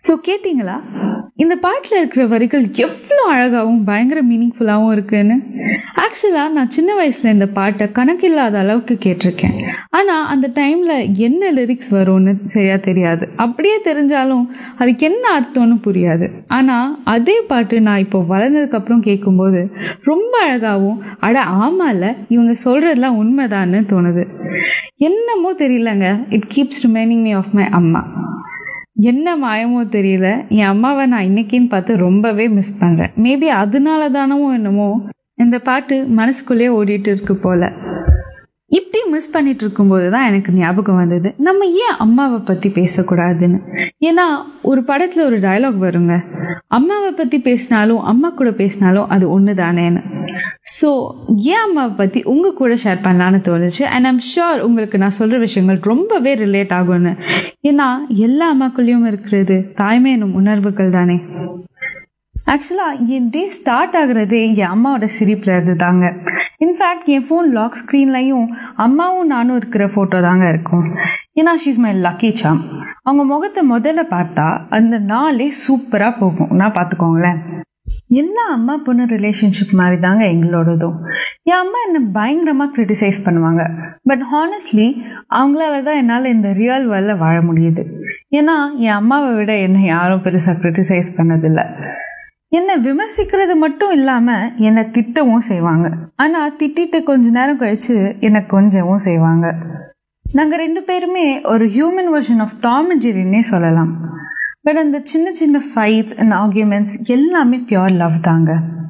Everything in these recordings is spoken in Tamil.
ஸோ கேட்டிங்களா இந்த பாட்டில் இருக்கிற வரிகள் எவ்வளோ அழகாகவும் பயங்கர மீனிங்ஃபுல்லாகவும் இருக்குன்னு ஆக்சுவலாக நான் சின்ன வயசில் இந்த பாட்டை கணக்கில்லாத அளவுக்கு கேட்டிருக்கேன் ஆனால் அந்த டைமில் என்ன லிரிக்ஸ் வரும்னு சரியாக தெரியாது அப்படியே தெரிஞ்சாலும் அதுக்கு என்ன அர்த்தம்னு புரியாது ஆனால் அதே பாட்டு நான் இப்போ வளர்ந்ததுக்கப்புறம் கேட்கும்போது ரொம்ப அழகாகவும் அட ஆமால இவங்க சொல்கிறதெல்லாம் உண்மைதான்னு தோணுது என்னமோ தெரியலங்க இட் கீப்ஸ் ரிமைனிங் மீ ஆஃப் மை அம்மா என்ன மாயமோ தெரியல என் அம்மாவை நான் இன்னைக்குன்னு பார்த்து ரொம்பவே மிஸ் பண்ணுறேன் மேபி அதனால தானமோ என்னமோ இந்த பாட்டு மனசுக்குள்ளேயே ஓடிட்டு இருக்கு போல இப்படி மிஸ் பண்ணிட்டு இருக்கும்போது தான் எனக்கு ஞாபகம் வந்தது நம்ம ஏன் அம்மாவை பற்றி பேசக்கூடாதுன்னு ஏன்னா ஒரு படத்தில் ஒரு டயலாக் வருங்க அம்மாவை பற்றி பேசினாலும் அம்மா கூட பேசினாலும் அது ஒன்று தானேன்னு ஸோ ஏன் அம்மாவை பற்றி உங்கள் கூட ஷேர் பண்ணலான்னு தோணுச்சு அண்ட் ஐம் ஷுர் உங்களுக்கு நான் சொல்கிற விஷயங்கள் ரொம்பவே ரிலேட் ஆகும்னு ஏன்னா எல்லா அம்மாக்குள்ளேயும் இருக்கிறது தாய்மை எனும் உணர்வுகள் தானே ஆக்சுவலாக என் டே ஸ்டார்ட் ஆகுறதே என் அம்மாவோட சிரிப்பில் இருந்து தாங்க இன்ஃபேக்ட் என் ஃபோன் லாக் ஸ்க்ரீன்லையும் அம்மாவும் நானும் இருக்கிற ஃபோட்டோ தாங்க இருக்கும் ஏன்னா ஷீஸ் மை லக்கி சாம் அவங்க முகத்தை முதல்ல பார்த்தா அந்த நாளே சூப்பராக போகும் நான் பார்த்துக்கோங்களேன் எல்லா அம்மா பொண்ணு ரிலேஷன்ஷிப் மாதிரி தாங்க எங்களோடதும் என் அம்மா என்னை பயங்கரமாக க்ரிட்டிசைஸ் பண்ணுவாங்க பட் ஹானஸ்ட்லி அவங்களால தான் என்னால் இந்த ரியல் வேர்ல்டில் வாழ முடியுது ஏன்னா என் அம்மாவை விட என்னை யாரும் பெருசாக க்ரிட்டிசைஸ் பண்ணதில்லை என்னை விமர்சிக்கிறது மட்டும் இல்லாமல் என்னை திட்டவும் செய்வாங்க ஆனால் திட்டிட்டு கொஞ்ச நேரம் கழித்து என்னை கொஞ்சவும் செய்வாங்க நாங்கள் ரெண்டு பேருமே ஒரு human version of Tom and ஜெரின்னே சொல்லலாம் பட் அந்த சின்ன சின்ன ஃபைட்ஸ் அண்ட் ஆர்கியூமெண்ட்ஸ் எல்லாமே பியோர் லவ் தாங்க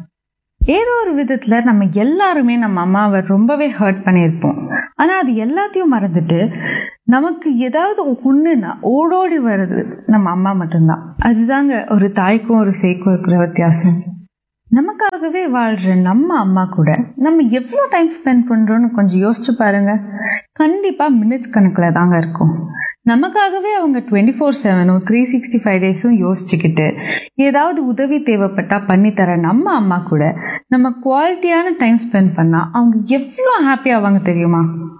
ஏதோ ஒரு விதத்தில் நம்ம எல்லாருமே நம்ம அம்மாவை ரொம்பவே ஹர்ட் பண்ணியிருப்போம் ஆனால் அது எல்லாத்தையும் மறந்துட்டு நமக்கு ஏதாவது ஒன்றுனா ஓடோடி வர்றது நம்ம அம்மா மட்டும்தான் அதுதாங்க ஒரு தாய்க்கும் ஒரு சேய்க்கும் இருக்கிற வித்தியாசம் நமக்காகவே வாழ்கிற நம்ம அம்மா கூட நம்ம எவ்வளோ டைம் ஸ்பெண்ட் பண்ணுறோன்னு கொஞ்சம் யோசிச்சு பாருங்க கண்டிப்பாக மினிட்ஸ் கணக்கில் தாங்க இருக்கும் நமக்காகவே அவங்க டுவெண்ட்டி ஃபோர் செவனும் த்ரீ சிக்ஸ்டி ஃபைவ் டேஸும் யோசிச்சுக்கிட்டு ஏதாவது உதவி தேவைப்பட்டால் பண்ணித்தர நம்ம அம்மா கூட நம்ம குவாலிட்டியான டைம் ஸ்பெண்ட் பண்ணால் அவங்க எவ்வளோ ஹாப்பி ஆவாங்க தெரியுமா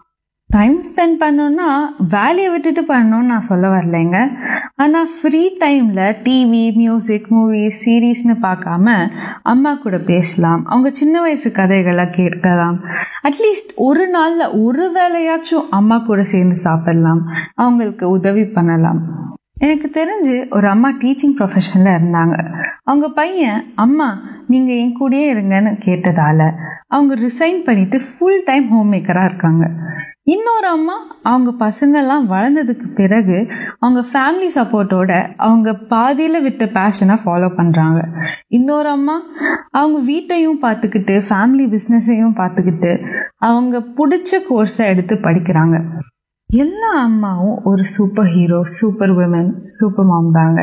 டைம் ஸ்பெண்ட் பண்ணோன்னா வேலையை விட்டுட்டு பண்ணணும்னு நான் சொல்ல வரலைங்க ஆனால் ஃப்ரீ டைமில் டிவி மியூசிக் மூவிஸ் சீரீஸ்னு பார்க்காம அம்மா கூட பேசலாம் அவங்க சின்ன வயசு கதைகளை கேட்கலாம் அட்லீஸ்ட் ஒரு நாளில் ஒரு வேலையாச்சும் அம்மா கூட சேர்ந்து சாப்பிடலாம் அவங்களுக்கு உதவி பண்ணலாம் எனக்கு தெரிஞ்சு ஒரு அம்மா டீச்சிங் ப்ரொஃபஷனில் இருந்தாங்க அவங்க பையன் அம்மா நீங்கள் என் கூடயே இருங்கன்னு கேட்டதால அவங்க ரிசைன் பண்ணிட்டு ஃபுல் டைம் ஹோம் மேக்கராக இருக்காங்க இன்னொரு அம்மா அவங்க பசங்கள்லாம் வளர்ந்ததுக்கு பிறகு அவங்க ஃபேமிலி சப்போர்ட்டோட அவங்க பாதியில் விட்ட பேஷனை ஃபாலோ பண்ணுறாங்க இன்னொரு அம்மா அவங்க வீட்டையும் பார்த்துக்கிட்டு ஃபேமிலி பிஸ்னஸையும் பார்த்துக்கிட்டு அவங்க பிடிச்ச கோர்ஸை எடுத்து படிக்கிறாங்க எல்லா அம்மாவும் ஒரு super hero super woman super mom தாங்க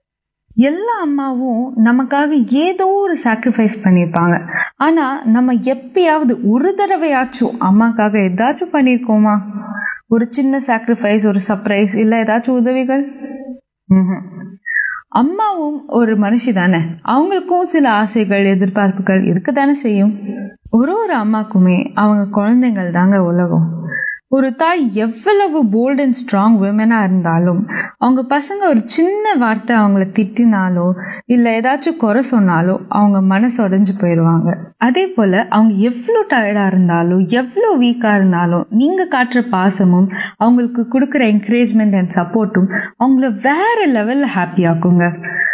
எல்லா அம்மாவும் நமக்காக ஏதோ ஒரு சாக்ரிஃபைஸ் பண்ணியிருப்பாங்க ஆனால் நம்ம எப்பயாவது ஒரு தடவையாச்சும் அம்மாக்காக ஏதாச்சும் பண்ணியிருக்கோமா ஒரு சின்ன சாக்ரிஃபைஸ் ஒரு சர்ப்ரைஸ் இல்லை ஏதாச்சும் உதவிகள் ம்ஹும். அம்மாவும் ஒரு மனுஷி தானே அவங்களுக்கும் சில ஆசைகள் எதிர்பார்ப்புகள் இருக்க தானே செய்யும் ஒரு ஒரு அம்மாக்குமே அவங்க குழந்தைங்கள் தாங்க உலகம் ஒரு தாய் எவ்வளவு போல்ட் அண்ட் ஸ்ட்ராங் விமனாக இருந்தாலும் அவங்க பசங்க ஒரு சின்ன வார்த்தை அவங்கள திட்டினாலோ இல்லை ஏதாச்சும் குறை சொன்னாலோ அவங்க மனசு உடைஞ்சு போயிடுவாங்க அதே போல் அவங்க எவ்வளோ டயர்டாக இருந்தாலும் எவ்வளோ வீக்காக இருந்தாலும் நீங்கள் காட்டுற பாசமும் அவங்களுக்கு கொடுக்குற என்கரேஜ்மெண்ட் அண்ட் சப்போர்ட்டும் அவங்கள வேற லெவலில் ஹாப்பி ஆக்குங்க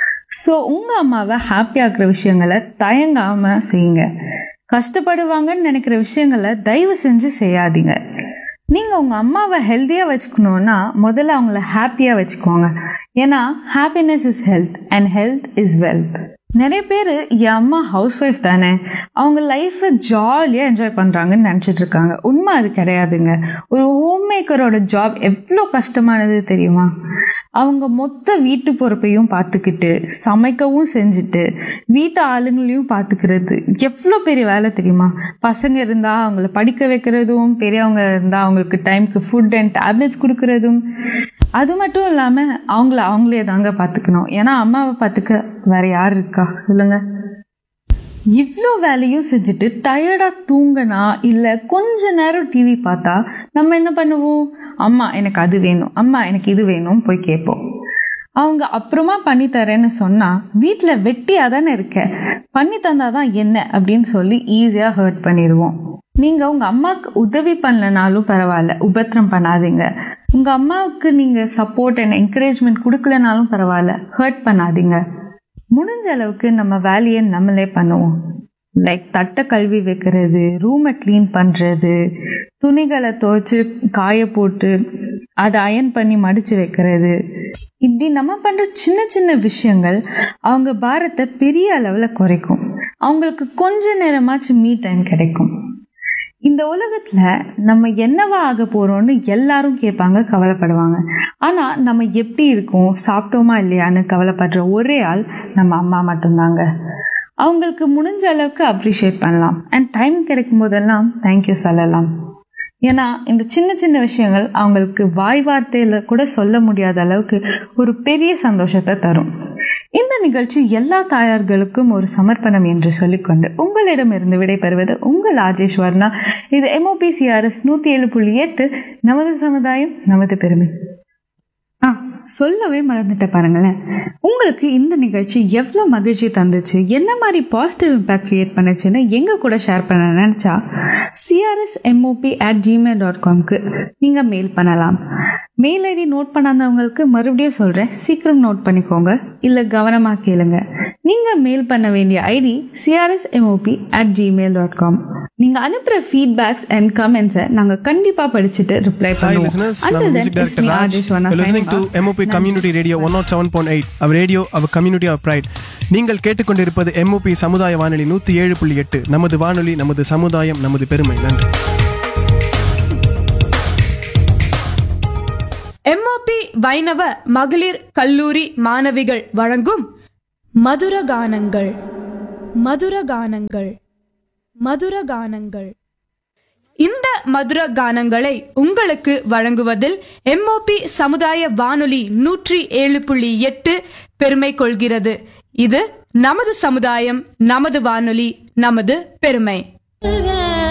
ஸோ உங்கள் அம்மாவை ஹாப்பி ஆக்குற விஷயங்களை தயங்காமல் செய்யுங்க கஷ்டப்படுவாங்கன்னு நினைக்கிற விஷயங்களை தயவு செஞ்சு செய்யாதீங்க நீங்கள் உங்கள் அம்மாவை ஹெல்த்தியாக வச்சுக்கணுன்னா முதல்ல அவங்கள ஹாப்பியாக வச்சுக்கோங்க ஏன்னா happiness is health and health is wealth நிறைய பேர் என் அம்மா ஹவுஸ் ஒய்ஃப் தானே அவங்க லைஃப்பை ஜாலியாக என்ஜாய் பண்ணுறாங்கன்னு நினச்சிட்டு இருக்காங்க உண்மை அது கிடையாதுங்க ஒரு ஹோம் மேக்கரோட ஜாப் எவ்வளோ கஷ்டமானது தெரியுமா அவங்க மொத்த வீட்டு பொறுப்பையும் பார்த்துக்கிட்டு சமைக்கவும் செஞ்சுட்டு வீட்டு ஆளுங்களையும் பார்த்துக்கிறது எவ்வளோ பெரிய வேலை தெரியுமா பசங்க இருந்தால் அவங்கள படிக்க வைக்கிறதும் பெரியவங்க இருந்தால் அவங்களுக்கு டைமுக்கு ஃபுட் அண்ட் டேப்லெட்ஸ் கொடுக்கறதும் அது மட்டும் இல்லாமல் அவங்கள அவங்களே தாங்க பார்த்துக்கணும் ஏன்னா அம்மாவை பார்த்துக்க வேற யார் இருக்கா சொல்லுங்க இவ்வளோ வேலையும் செஞ்சுட்டு டயர்டாக தூங்கினா இல்லை கொஞ்ச நேரம் டிவி பார்த்தா நம்ம என்ன பண்ணுவோம் அம்மா எனக்கு அது வேணும் அம்மா எனக்கு இது வேணும் போய் கேட்போம் அவங்க அப்புறமா பண்ணி தரேன்னு சொன்னா வீட்டில் வெட்டியாக தானே இருக்க பண்ணி தந்தாதான் என்ன அப்படின்னு சொல்லி ஈஸியாக ஹர்ட் பண்ணிடுவோம் நீங்கள் உங்கள் அம்மாவுக்கு உதவி பண்ணலனாலும் பரவாயில்ல உபத்திரம் பண்ணாதீங்க உங்கள் அம்மாவுக்கு நீங்கள் சப்போர்ட் அண்ட் என்கரேஜ்மெண்ட் கொடுக்கலனாலும் பரவாயில்ல ஹர்ட் பண்ணாதீங்க முடிஞ்ச அளவுக்கு நம்ம வேலையை நம்மளே பண்ணுவோம் லைக் தட்டை கழுவி வைக்கிறது ரூமை க்ளீன் பண்ணுறது துணிகளை துவைச்சு காய போட்டு அதை அயன் பண்ணி மடித்து வைக்கிறது இப்படி நம்ம பண்ணுற சின்ன சின்ன விஷயங்கள் அவங்க பாரத்தை பெரிய அளவில் குறைக்கும் அவங்களுக்கு கொஞ்ச நேரமாச்சும் மீ டைம் கிடைக்கும் இந்த உலகத்தில் நம்ம என்னவா ஆக போகிறோம்னு எல்லாரும் கேட்பாங்க கவலைப்படுவாங்க ஆனால் நம்ம எப்படி இருக்கோம் சாப்பிட்டோமா இல்லையான்னு கவலைப்படுற ஒரே ஆள் நம்ம அம்மா மட்டும்தாங்க அவங்களுக்கு முடிஞ்ச அளவுக்கு அப்ரிஷியேட் பண்ணலாம் அண்ட் டைம் கிடைக்கும் போதெல்லாம் தேங்க்யூ சொல்லலாம் ஏன்னா இந்த சின்ன சின்ன விஷயங்கள் அவங்களுக்கு வாய் வார்த்தையில் கூட சொல்ல முடியாத அளவுக்கு ஒரு பெரிய சந்தோஷத்தை தரும் இந்த நிகழ்ச்சி எல்லா தாயார்களுக்கும் ஒரு சமர்ப்பணம் என்று சொல்லிக்கொண்டு உங்களிடமிருந்து விடைபெறுவது உங்கள் ஆஜேஷ் வர்ணா இது எம்ஓபிசிஆர்எஸ் நூற்றி ஏழு புள்ளி எட்டு நமது சமுதாயம் நமது பெருமை ஆ சொல்லவே மறந்துட்ட பாருங்களேன் உங்களுக்கு இந்த நிகழ்ச்சி எவ்வளோ மகிழ்ச்சி தந்துச்சு என்ன மாதிரி பாசிட்டிவ் இம்பேக்ட் கிரியேட் பண்ணுச்சுன்னு எங்கள் கூட ஷேர் பண்ண நினச்சா CRS MOP at Gmail dot காம்க்கு நீங்கள் மெயில் பண்ணலாம் மெயில் ஐடி நோட் பண்ணாதவங்களுக்கு மறுபடியும் சொல்கிறேன் சீக்கிரம் நோட் பண்ணிக்கோங்க இல்லை கவனமாக கேளுங்க நீங்கள் மெயில் பண்ண வேண்டிய ID CRS MOP at Gmail dot com நீங்கள் அனுப்புகிற ஃபீட்பேக்ஸ் அண்ட் கமெண்ட்ஸை நாங்கள் கண்டிப்பாக படிச்சுட்டு ரிப்ளை Hi பண்ணுவோம் listeners, Until I'm then, music it's director me, Raj. Adesh Vanna, You're listening signing to off. MOP Community Radio 107.8, our radio, our community, our pride. நீங்கள் கேட்டுக்கொண்டிருப்பது MOP சமுதாய வானொலி நூத்தி ஏழு புள்ளி எட்டு நமது வானொலி நமது சமுதாயம் நமது பெருமை நன்றி எம்ஓபி வைணவ மகளிர் கல்லூரி மாணவிகள் வழங்கும் மதுர கானங்கள் மதுர கானங்கள் மதுர கானங்கள் இந்த மதுர கானங்களை உங்களுக்கு வழங்குவதில் எம்ஓபி சமுதாய வானொலி நூற்றி ஏழு புள்ளி எட்டு பெருமை கொள்கிறது இது நமது சமுதாயம் நமது வானொலி நமது பெருமை முருகா